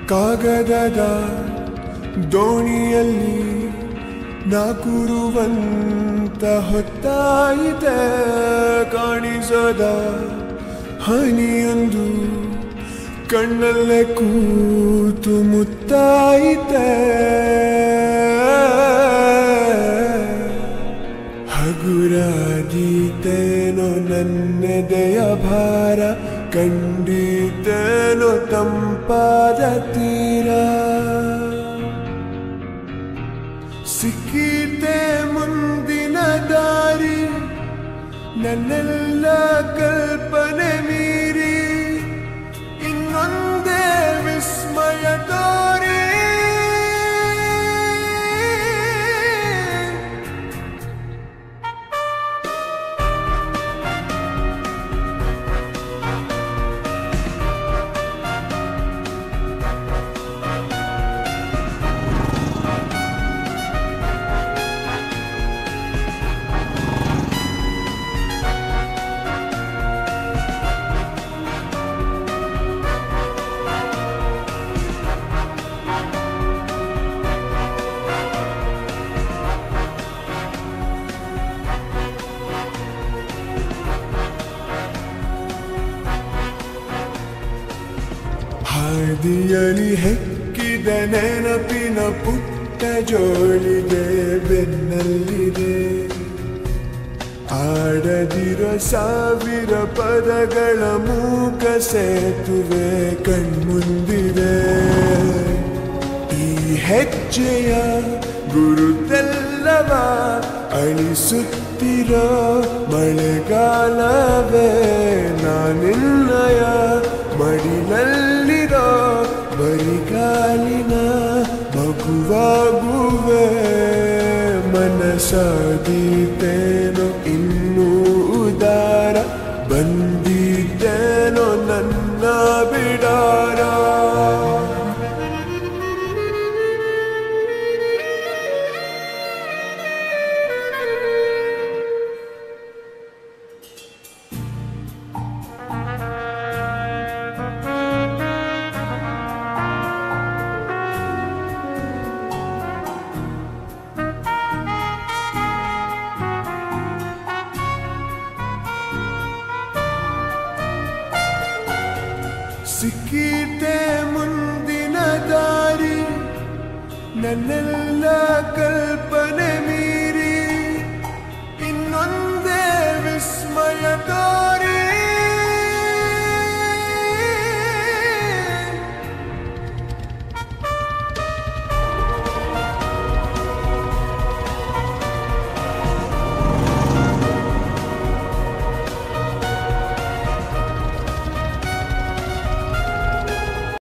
ಕಾಗದದ ದೋಣಿಯಲ್ಲಿ ನಾಕುರುವಂತ ಹೊತ್ತಾಯಿತೆ ಕಾಣಿಸದ ಹನಿಯೊಂದು ಕಣ್ಣಲ್ಲೇ ಕೂತು ಮುತ್ತಾಯಿತೆ ಹಗುರಾದೀತೇನೋ ನನ್ನೆದೆಯ ಭಾರ ಕಂಡೀತೇನೋ ತಂಪಾದ ತೀರ ಸಿಕ್ಕೀತೆ ಮುಂದಿನ ದಾರಿ ನನ್ನೆಲ್ಲ ಕಲ್ಪನೆ ಮೀರಿ ಇನ್ನೊಂದೇ ವಿಸ್ಮಯ ತೋರಿ ಹಾದಿಯಲಿ ಹೆಕ್ಕಿದ ನೆನಪಿನ ಪುಟ್ಟ ಜೋಳಿಗೆ ಬೆನ್ನಲ್ಲಿದೆ ಆಡದಿರೋ ಸಾವಿರ ಪದಗಳ ಮೂಕ ಸೇತುವೆ ಕಣ್ಮುಂದಿದೆ ಈ ಹೆಜ್ಜೆಯ ಗುರುತೆಲ್ಲವ ಅಳಿಸುತ್ತಿರೋ ಮಳೆಗಾಲವೇ ನಾನಿನ್ನಯ ಮಡಿಲಲ್ಲಿರೋ ಬರಿಗಾಲಿನ ಮಗುವಾಗುವೆ ಮನಸಾದೀತೇನೋ ಇನ್ನೂ ಉದಾರ ಬಂದಿದ್ದೇನೋ ನನ್ನ ಬಿಡಾರ ಸಿಕ್ಕೀತೆ ಮುಂದಿನ ದಾರಿ ನನ್ನೆಲ್ಲ ಕಲ್ಪನೆ ಮೀರಿ ಇನ್ನೊಂದೇ ವಿಸ್ಮಯ ತೋರಿ